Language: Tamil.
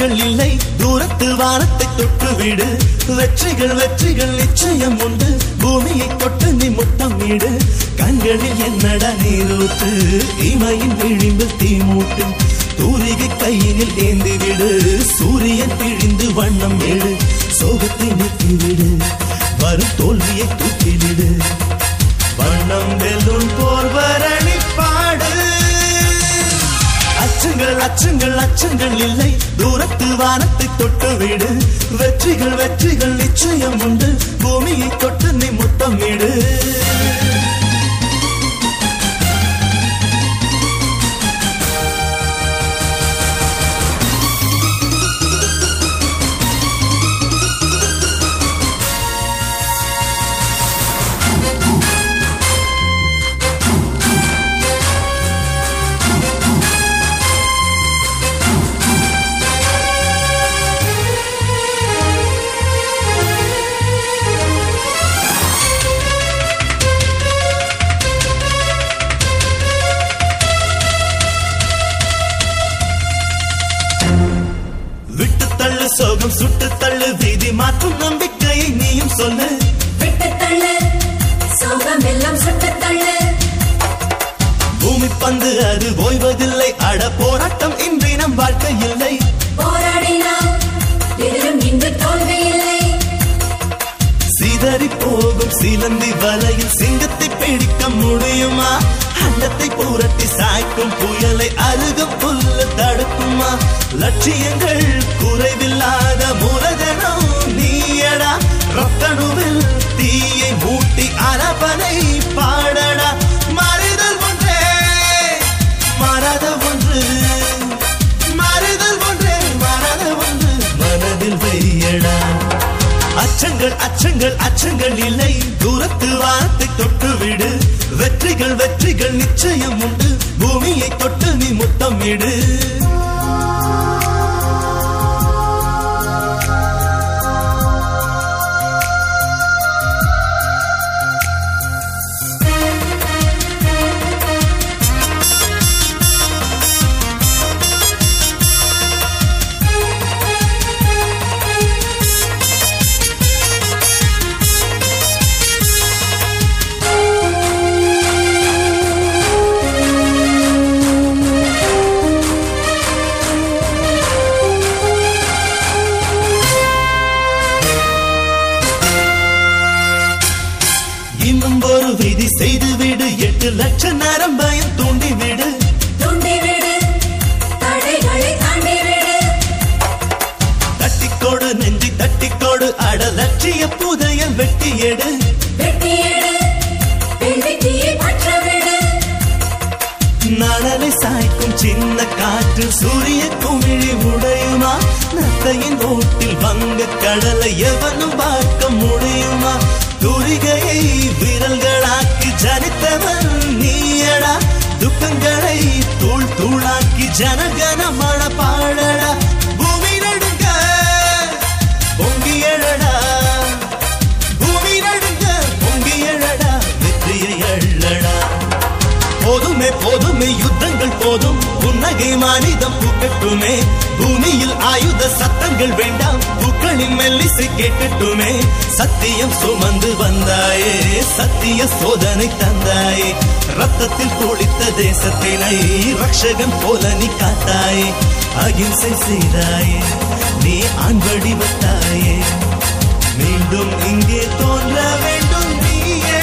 அச்சங்கள் இல்லை தூரத்து வானத்தை தொட்டு விடு வெற்றிகள் வெற்றிகள் நிச்சயம் உண்டு பூமியை தொட்டு நீ முத்தம் வீடு கண்களில் என்னடா நீரூற்று இமையின் விழிம்பில் தீ மூட்டு தூரிகை கையினில் ஏந்தி விடு சூரியன் பிழிந்து வண்ணம் ஏடு சோகத்தை நீக்கிவிடு வரும் தோல்வியை தூக்கிவிடு வண்ணம் வெல்லும் போர்வரணி பாடு அச்சங்கள் அச்சங்கள் அச்சங்கள் இல்லை தூரத்து வானத்தை தொட்டு விடு வெற்றிகள் வெற்றிகள் நிச்சயம் உண்டு பூமியை தொட்டு நீ முத்தம் விடு விட்டு தள்ளு சோகம் சுட்டு தள்ளு வீதி மாற்றும் நம்பிக்கையை நீயும் சொல்லு விட்டு தள்ளு சோகம் எல்லாம் சுட்டு தள்ளு பூமி பந்து அது ஓய்வதில்லை அட போராட்டம் இன்றி நம் வாழ்க்கை இல்லை போராடினால் எதிலும் இன்று தோல்வி இல்லை சிதறி போகும் சிலந்தி வலையில் சிங்கத்தை பிடிக்க முடியுமா அண்டத்தை புரட்டி சாய்க்கும் புயலை அருகும் புல்ல தடுக்குமா லட்சியங்கள் குறைவில்லாத மூலதனம் நீயடா ரத்தணுவில் தீயை மூட்டி அரபனை பாடடா மாறுதல் ஒன்றே மாறாத ஒன்று மாறுதல் ஒன்றே மாறாத ஒன்று மனதில் வையடா அச்சங்கள் அச்சங்கள் அச்சங்கள் இல்லை தூரத்து வானத்தை தொட்டு விடு வெற்றிகள் வெற்றிகள் நிச்சயம் உண்டு பூமியை தொட்டு நீ முத்தம் விடு இன்னும் ஒரு விதி செய்து விடு எட்டு லட்சம் நேரம் பயம் தூண்டி விடு தூண்டி விடு தடைகளை தாண்டி விடு தட்டிக்கோடு நெஞ்சி தட்டிக்கோடு அட லட்சிய புதையல் வெட்டி எடு வெட்டி எடு வெள்ளித்தீயை பற்ற விடு நனலை சாய்க்கும் சின்ன காற்று சூரிய குமிழி உடையுமா நத்தையின் ஓட்டில் வங்க கடலை எவனும் பார்க்க முடியுமா துரிகையை விரல்களாக்கி ஜனித்தவன் நீயடா துக்கங்களை தூள் தூளாக்கி ஜனகனமன பாடடா பூமி நடுங்க பொங்கி எழடா பூமி நடுங்க பொங்கி எழடா வெற்றியை எழடா போதுமே போதுமே யுத்தங்கள் போதும் புன்னகை மானிதம் பூக்கட்டுமே பூமியில் ஆயுத சத்தங்கள் வேண்டாம் பூக்களின் மெல்லிசை கேட்கட்டுமே சத்தியம் சுமந்து வந்தாயே சத்திய சோதனை தந்தாயே ரத்தத்தில் குளித்த தேசத்தினை ரக்ஷகன் போல நீ காத்தாயே அகிம்சை செய்தாயே நீ ஆண் வடிவத்தாயே மீண்டும் இங்கே தோன்ற வேண்டும் நீயே